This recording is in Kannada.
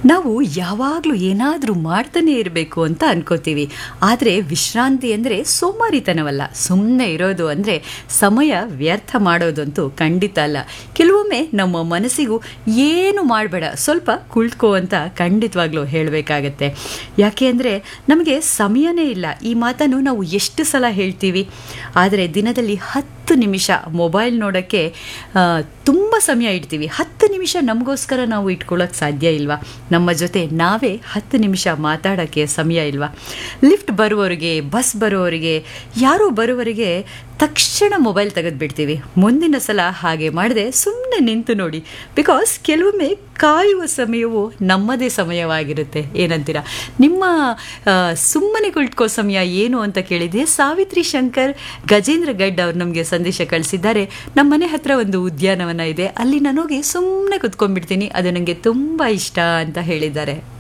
ನಾವು ಯಾವಾಗಲೂ ಏನಾದರೂ ಮಾಡ್ತಾನೆ ಇರಬೇಕು ಅಂತ ಅನ್ಕೋತೀವಿ ಆದರೆ ವಿಶ್ರಾಂತಿ ಅಂದರೆ ಸೋಮಾರಿತನವಲ್ಲ ಸುಮ್ಮನೆ ಇರೋದು ಅಂದರೆ ಸಮಯ ವ್ಯರ್ಥ ಮಾಡೋದಂತೂ ಖಂಡಿತ ಅಲ್ಲ ಕೆಲವೊಮ್ಮೆ ನಮ್ಮ ಮನಸ್ಸಿಗೂ ಏನು ಮಾಡಬೇಡ ಸ್ವಲ್ಪ ಕುಳಿತ್ಕೋ ಅಂತ ಖಂಡಿತವಾಗ್ಲೂ ಹೇಳಬೇಕಾಗತ್ತೆ ಯಾಕೆ ಅಂದರೆ ನಮಗೆ ಸಮಯನೇ ಇಲ್ಲ ಈ ಮಾತನ್ನು ನಾವು ಎಷ್ಟು ಸಲ ಹೇಳ್ತೀವಿ ಆದರೆ ದಿನದಲ್ಲಿ ಹತ್ತು ನಿಮಿಷ ಮೊಬೈಲ್ ನೋಡೋಕ್ಕೆ ತುಂಬ ಸಮಯ ಇಡ್ತೀವಿ ಹತ್ತು ನಿಮಿಷ ನಮಗೋಸ್ಕರ ನಾವು ಇಟ್ಕೊಳ್ಳೋಕೆ ಸಾಧ್ಯ ಇಲ್ವಾ ನಮ್ಮ ಜೊತೆ ನಾವೇ ಹತ್ತು ನಿಮಿಷ ಮಾತಾಡೋಕ್ಕೆ ಸಮಯ ಇಲ್ವಾ ಲಿಫ್ಟ್ ಬರುವವರಿಗೆ ಬಸ್ ಬರುವವರಿಗೆ ಯಾರೋ ಬರುವವರಿಗೆ ತಕ್ಷಣ ಮೊಬೈಲ್ ತೆಗೆದುಬಿಡ್ತೀವಿ ಮುಂದಿನ ಸಲ ಹಾಗೆ ಮಾಡದೆ ಸುಮ್ಮನೆ ನಿಂತು ನೋಡಿ ಬಿಕಾಸ್ ಕೆಲವೊಮ್ಮೆ ಕಾಯುವ ಸಮಯವು ನಮ್ಮದೇ ಸಮಯವಾಗಿರುತ್ತೆ ಏನಂತೀರ ನಿಮ್ಮ ಸುಮ್ಮನೆ ಕುಳಿತುಕೋ ಸಮಯ ಏನು ಅಂತ ಕೇಳಿದೆ ಸಾವಿತ್ರಿ ಶಂಕರ್ ಗಜೇಂದ್ರ ಗಡ್ ಅವ್ರು ನಮಗೆ ಸಂದೇಶ ಕಳಿಸಿದ್ದಾರೆ ನಮ್ಮ ಮನೆ ಹತ್ರ ಒಂದು ಉದ್ಯಾನವನ ಇದೆ ಅಲ್ಲಿ ನಾನು ಹೋಗಿ ಸುಮ್ಮನೆ ಕುತ್ಕೊಂಡ್ಬಿಡ್ತೀನಿ ಅದು ನನಗೆ ತುಂಬ ಇಷ್ಟ ಅಂತ ಹೇಳಿದ್ದಾರೆ